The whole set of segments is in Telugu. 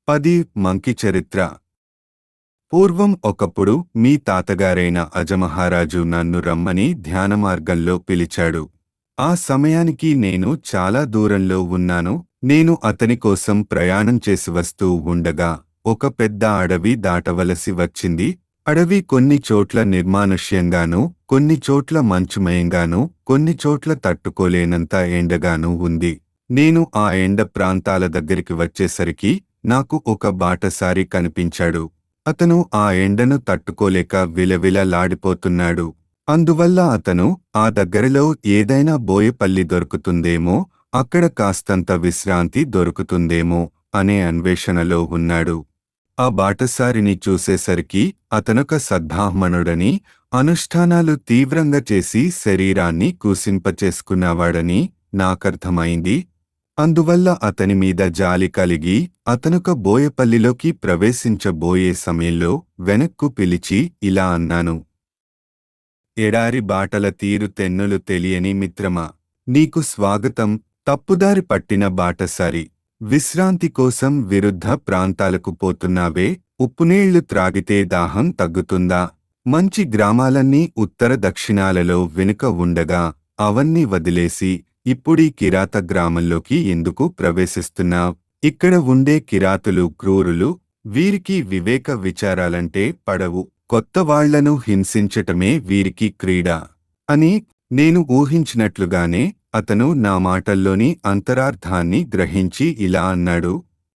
పది మంకి చరిత్ర పూర్వం ఒకప్పుడు మీ తాతగారైన అజమహారాజు నన్ను రమ్మని ధ్యాన మార్గంలో పిలిచాడు ఆ సమయానికి నేను చాలా దూరంలో ఉన్నాను నేను అతని కోసం ప్రయాణం చేసి వస్తూ ఉండగా ఒక పెద్ద అడవి దాటవలసి వచ్చింది అడవి కొన్ని చోట్ల నిర్మానుష్యంగానూ కొన్ని చోట్ల మంచుమయంగానూ కొన్ని చోట్ల తట్టుకోలేనంత ఎండగానూ ఉంది నేను ఆ ఎండ ప్రాంతాల దగ్గరికి వచ్చేసరికి నాకు ఒక బాటసారి కనిపించాడు అతను ఆ ఎండను తట్టుకోలేక విలవిలలాడిపోతున్నాడు అందువల్ల అతను ఆ దగ్గరలో ఏదైనా బోయపల్లి దొరుకుతుందేమో అక్కడ కాస్తంత విశ్రాంతి దొరుకుతుందేమో అనే అన్వేషణలో ఉన్నాడు ఆ బాటసారిని చూసేసరికి అతనొక సద్బ్రాహ్మణుడని అనుష్ఠానాలు తీవ్రంగా చేసి శరీరాన్ని కూసింపచేసుకున్నవాడని నాకర్థమైంది అందువల్ల అతని మీద జాలి కలిగి అతనొక బోయపల్లిలోకి ప్రవేశించబోయే సమయంలో వెనక్కు పిలిచి ఇలా అన్నాను ఎడారి బాటల తీరు తెన్నులు తెలియని మిత్రమా నీకు స్వాగతం తప్పుదారి పట్టిన బాటసారి విశ్రాంతి కోసం విరుద్ధ ప్రాంతాలకు పోతున్నావే ఉప్పునీళ్లు త్రాగితే దాహం తగ్గుతుందా మంచి గ్రామాలన్నీ ఉత్తర దక్షిణాలలో వెనుక ఉండగా అవన్నీ వదిలేసి ఇప్పుడీ కిరాత గ్రామంలోకి ఎందుకు ప్రవేశిస్తున్నావ్ ఇక్కడ ఉండే కిరాతులు క్రూరులు వీరికి వివేక విచారాలంటే పడవు కొత్త వాళ్లను హింసించటమే వీరికి క్రీడ అని నేను ఊహించినట్లుగానే అతను నా మాటల్లోని అంతరార్థాన్ని గ్రహించి ఇలా అన్నాడు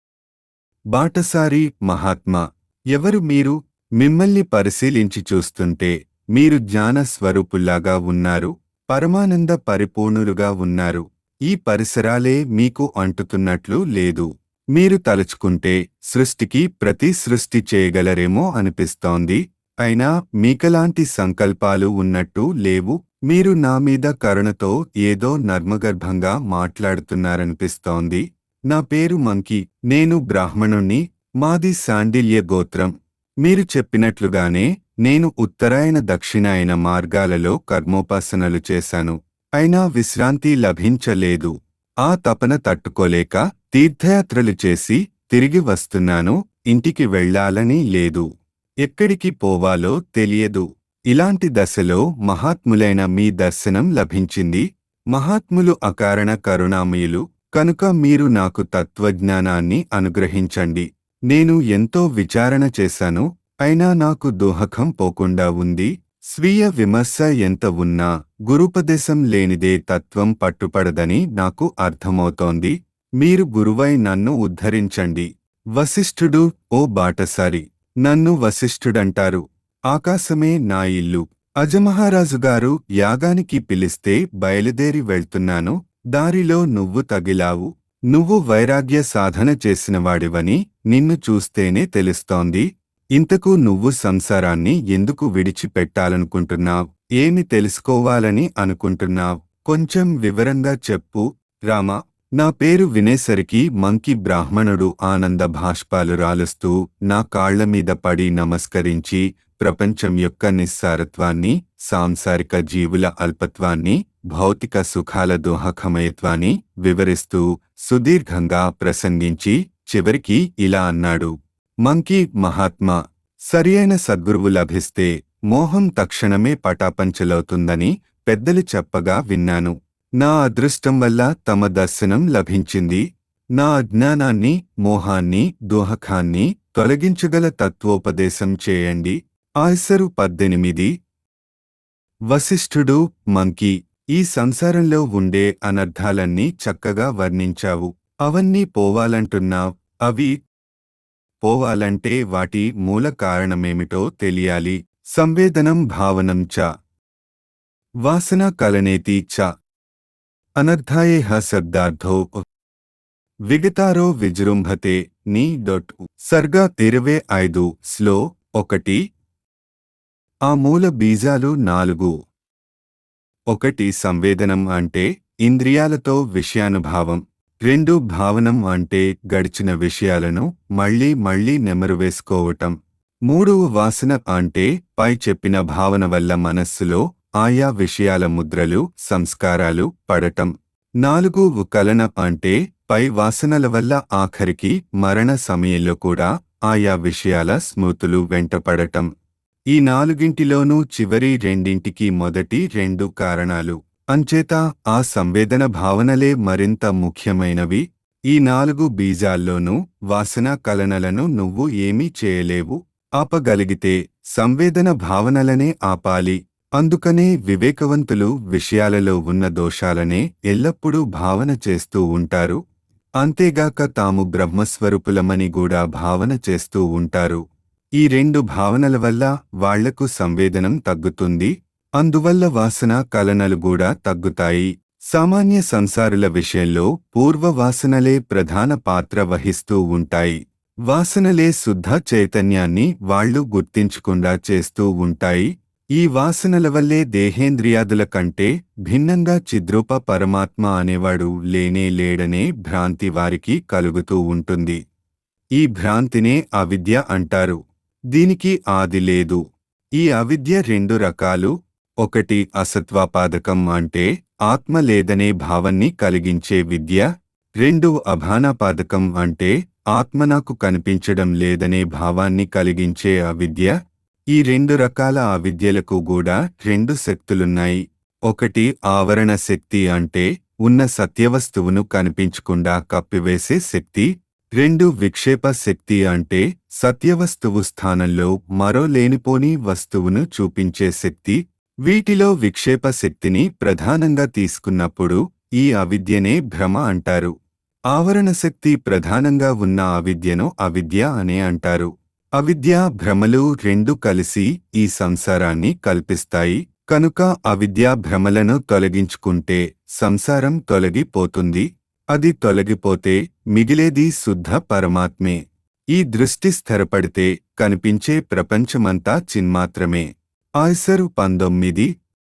బాటసారి మహాత్మా ఎవరు మీరు మిమ్మల్ని పరిశీలించి చూస్తుంటే మీరు జ్ఞాన స్వరూపుల్లాగా ఉన్నారు పరమానంద పరిపూర్ణులుగా ఉన్నారు ఈ పరిసరాలే మీకు అంటుతున్నట్లు లేదు మీరు తలుచుకుంటే సృష్టికి ప్రతి సృష్టి చేయగలరేమో అనిపిస్తోంది అయినా మీకలాంటి సంకల్పాలు ఉన్నట్టు లేవు మీరు నా మీద కరుణతో ఏదో నర్మగర్భంగా మాట్లాడుతున్నారనిపిస్తోంది నా పేరు మంకి నేను బ్రాహ్మణుణ్ణి మాది శాండిల్య గోత్రం మీరు చెప్పినట్లుగానే నేను ఉత్తరాయణ దక్షిణాయన మార్గాలలో కర్మోపాసనలు చేశాను అయినా విశ్రాంతి లభించలేదు ఆ తపన తట్టుకోలేక తీర్థయాత్రలు చేసి తిరిగి వస్తున్నాను ఇంటికి వెళ్ళాలని లేదు ఎక్కడికి పోవాలో తెలియదు ఇలాంటి దశలో మహాత్ములైన మీ దర్శనం లభించింది మహాత్ములు అకారణ కరుణామయులు కనుక మీరు నాకు తత్వజ్ఞానాన్ని అనుగ్రహించండి నేను ఎంతో విచారణ చేశాను అయినా నాకు దోహకం పోకుండా ఉంది స్వీయ విమర్శ ఎంత ఉన్నా గురుపదేశం లేనిదే తత్వం పట్టుపడదని నాకు అర్థమవుతోంది మీరు గురువై నన్ను ఉద్ధరించండి వశిష్ఠుడు ఓ బాటసారి నన్ను వశిష్ఠుడంటారు ఆకాశమే నా ఇల్లు అజమహారాజుగారు యాగానికి పిలిస్తే బయలుదేరి వెళ్తున్నాను దారిలో నువ్వు తగిలావు నువ్వు వైరాగ్య సాధన చేసినవాడివని నిన్ను చూస్తేనే తెలుస్తోంది ఇంతకు నువ్వు సంసారాన్ని ఎందుకు విడిచిపెట్టాలనుకుంటున్నావ్ ఏమి తెలుసుకోవాలని అనుకుంటున్నావ్ కొంచెం వివరంగా చెప్పు రామా నా పేరు వినేసరికి మంకి బ్రాహ్మణుడు ఆనంద భాష్పాలు రాలుస్తూ నా కాళ్ల మీద పడి నమస్కరించి ప్రపంచం యొక్క నిస్సారత్వాన్ని సాంసారిక జీవుల అల్పత్వాన్ని భౌతిక సుఖాల దోహకమయత్వాన్ని వివరిస్తూ సుదీర్ఘంగా ప్రసంగించి చివరికి ఇలా అన్నాడు మంకీ మహాత్మా సరియైన సద్గురువు లభిస్తే మోహం తక్షణమే పటాపంచలవుతుందని పెద్దలు చెప్పగా విన్నాను నా అదృష్టం వల్ల తమ దర్శనం లభించింది నా అజ్ఞానాన్ని మోహాన్ని దోహకాన్ని తొలగించగల తత్వోపదేశం చేయండి ఆయ్సరు పద్దెనిమిది వశిష్ఠుడు మంకీ ఈ సంసారంలో ఉండే అనర్థాలన్నీ చక్కగా వర్ణించావు అవన్నీ పోవాలంటున్నావ్ అవి పోవాలంటే వాటి మూల కారణమేమిటో తెలియాలి సంవేదనం భావనం చ వాసన కలనేతి చ అనర్థాయేహ శబ్దార్థో విగతారో విజృంభతే నీ డొట్ సర్గ ఇరవై ఐదు స్లో ఒకటి ఆ మూల బీజాలు నాలుగు ఒకటి సంవేదనం అంటే ఇంద్రియాలతో విషయానుభావం రెండు భావనం అంటే గడిచిన విషయాలను మళ్లీ మళ్లీ నెమరువేసుకోవటం మూడు వాసన అంటే పై చెప్పిన భావన వల్ల మనస్సులో ఆయా విషయాల ముద్రలు సంస్కారాలు పడటం నాలుగు కలన అంటే పై వాసనల వల్ల ఆఖరికి మరణ సమయంలో కూడా ఆయా విషయాల స్మృతులు వెంటపడటం ఈ నాలుగింటిలోనూ చివరి రెండింటికి మొదటి రెండు కారణాలు అంచేత ఆ సంవేదన భావనలే మరింత ముఖ్యమైనవి ఈ నాలుగు బీజాల్లోనూ వాసన కలనలను నువ్వు ఏమీ చేయలేవు ఆపగలిగితే సంవేదన భావనలనే ఆపాలి అందుకనే వివేకవంతులు విషయాలలో ఉన్న దోషాలనే ఎల్లప్పుడూ భావన చేస్తూ ఉంటారు అంతేగాక తాము బ్రహ్మస్వరూపులమని కూడా భావన చేస్తూ ఉంటారు ఈ రెండు భావనల వల్ల వాళ్లకు సంవేదనం తగ్గుతుంది అందువల్ల వాసన కలనలు కూడా తగ్గుతాయి సామాన్య సంసారుల విషయంలో పూర్వ వాసనలే ప్రధాన పాత్ర వహిస్తూ ఉంటాయి వాసనలే శుద్ధ చైతన్యాన్ని వాళ్ళు గుర్తించకుండా చేస్తూ ఉంటాయి ఈ వాసనల వల్లే దేహేంద్రియాదుల కంటే భిన్నంగా చిద్రూప పరమాత్మ అనేవాడు లేనే లేడనే భ్రాంతి వారికి కలుగుతూ ఉంటుంది ఈ భ్రాంతినే అవిద్య అంటారు దీనికి ఆది లేదు ఈ అవిద్య రెండు రకాలు ఒకటి అసత్వాపాదకం అంటే ఆత్మ లేదనే భావాన్ని కలిగించే విద్య రెండు అభానాపాదకం అంటే ఆత్మ నాకు కనిపించడం లేదనే భావాన్ని కలిగించే అవిద్య ఈ రెండు రకాల అవిద్యలకు కూడా రెండు శక్తులున్నాయి ఒకటి ఆవరణ శక్తి అంటే ఉన్న సత్యవస్తువును కనిపించకుండా కప్పివేసే శక్తి రెండు విక్షేప శక్తి అంటే సత్యవస్తువు స్థానంలో మరో లేనిపోని వస్తువును చూపించే శక్తి వీటిలో విక్షేప శక్తిని ప్రధానంగా తీసుకున్నప్పుడు ఈ అవిద్యనే భ్రమ అంటారు ఆవరణ శక్తి ప్రధానంగా ఉన్న అవిద్యను అవిద్య అనే అంటారు అవిద్య భ్రమలు రెండు కలిసి ఈ సంసారాన్ని కల్పిస్తాయి కనుక అవిద్యా భ్రమలను తొలగించుకుంటే సంసారం తొలగిపోతుంది అది తొలగిపోతే మిగిలేది శుద్ధ పరమాత్మే ఈ దృష్టి స్థిరపడితే కనిపించే ప్రపంచమంతా చిన్మాత్రమే ఆయ్సరు పంతొమ్మిది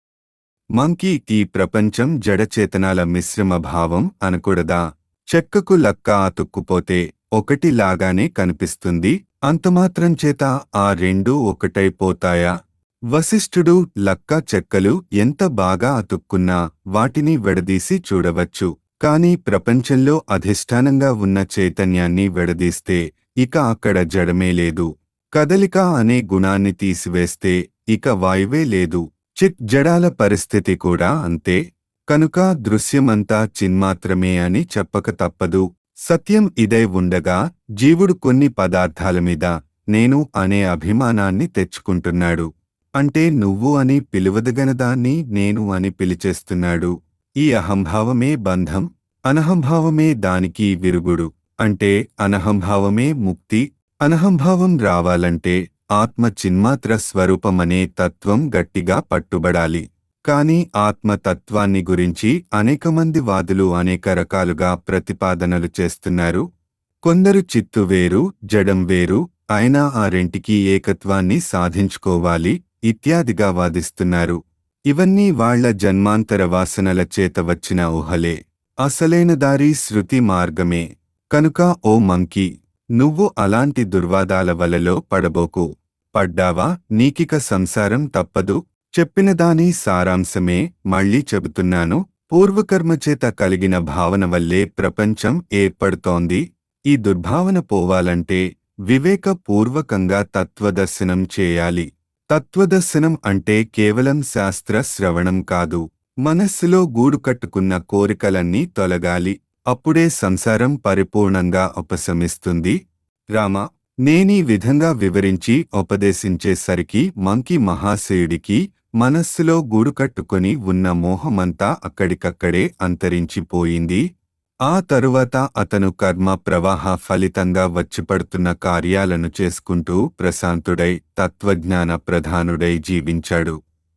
మంకీ ఈ ప్రపంచం జడచేతనాల మిశ్రమ భావం అనకూడదా చెక్కకు లక్క అతుక్కుపోతే ఒకటి లాగానే కనిపిస్తుంది అంతమాత్రం చేత ఆ రెండు ఒకటైపోతాయా వశిష్ఠుడు లక్క చెక్కలు ఎంత బాగా అతుక్కున్నా వాటిని విడదీసి చూడవచ్చు కాని ప్రపంచంలో అధిష్టానంగా ఉన్న చైతన్యాన్ని విడదీస్తే ఇక అక్కడ జడమే లేదు కదలిక అనే గుణాన్ని తీసివేస్తే ఇక వాయువే లేదు చిత్ జడాల పరిస్థితి కూడా అంతే కనుక దృశ్యమంతా చిన్మాత్రమే అని చెప్పక తప్పదు సత్యం ఇదై ఉండగా జీవుడు కొన్ని పదార్థాల మీద నేను అనే అభిమానాన్ని తెచ్చుకుంటున్నాడు అంటే నువ్వు అని పిలువదగనదాన్ని నేను అని పిలిచేస్తున్నాడు ఈ అహంభావమే బంధం అనహంభావమే దానికి విరుగుడు అంటే అనహంభావమే ముక్తి అనహంభావం రావాలంటే ఆత్మ చిన్మాత్ర స్వరూపమనే తత్వం గట్టిగా పట్టుబడాలి కాని ఆత్మతత్వాన్ని గురించి అనేకమంది వాదులు అనేక రకాలుగా ప్రతిపాదనలు చేస్తున్నారు కొందరు చిత్తు వేరు జడం వేరు అయినా ఆ రెంటికి ఏకత్వాన్ని సాధించుకోవాలి ఇత్యాదిగా వాదిస్తున్నారు ఇవన్నీ వాళ్ల జన్మాంతర వాసనల చేత వచ్చిన ఊహలే అసలైన దారి శృతి మార్గమే కనుక ఓ మంకీ నువ్వు అలాంటి దుర్వాదాల వలలో పడబోకు పడ్డావా నీకిక సంసారం తప్పదు చెప్పిన దాని సారాంశమే మళ్ళీ చెబుతున్నాను పూర్వకర్మచేత కలిగిన భావన వల్లే ప్రపంచం ఏర్పడుతోంది ఈ దుర్భావన పోవాలంటే వివేకపూర్వకంగా తత్వదర్శనం చేయాలి తత్వదర్శనం అంటే కేవలం శాస్త్ర శ్రవణం కాదు మనస్సులో గూడు కట్టుకున్న కోరికలన్నీ తొలగాలి అప్పుడే సంసారం పరిపూర్ణంగా ఉపశమిస్తుంది రామ నేనీ విధంగా వివరించి ఉపదేశించేసరికి మంకి మహాశయుడికి మనస్సులో గూడుకట్టుకొని ఉన్న మోహమంతా అక్కడికక్కడే అంతరించిపోయింది ఆ తరువాత అతను కర్మ ప్రవాహ ఫలితంగా వచ్చిపడుతున్న కార్యాలను చేసుకుంటూ ప్రశాంతుడై తత్వజ్ఞాన ప్రధానుడై జీవించాడు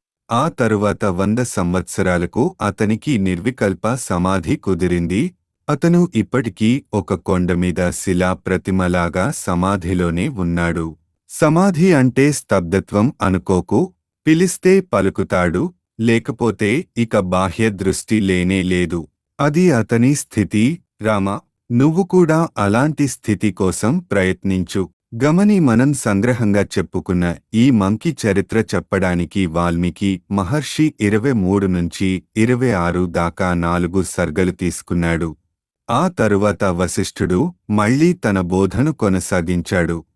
ఆ తరువాత వంద సంవత్సరాలకు అతనికి నిర్వికల్ప సమాధి కుదిరింది అతను ఇప్పటికీ ఒక కొండ మీద శిలా ప్రతిమలాగా సమాధిలోనే ఉన్నాడు సమాధి అంటే స్తబ్దత్వం అనుకోకు పిలిస్తే పలుకుతాడు లేకపోతే ఇక బాహ్య దృష్టి లేనే లేదు అది అతని స్థితి రామ నువ్వు కూడా అలాంటి స్థితి కోసం ప్రయత్నించు గమని మనం సంగ్రహంగా చెప్పుకున్న ఈ మంకి చరిత్ర చెప్పడానికి వాల్మీకి మహర్షి ఇరవై మూడు నుంచి ఇరవై ఆరు దాకా నాలుగు సర్గలు తీసుకున్నాడు ఆ తరువాత వశిష్ఠుడు మళ్ళీ తన బోధను కొనసాగించాడు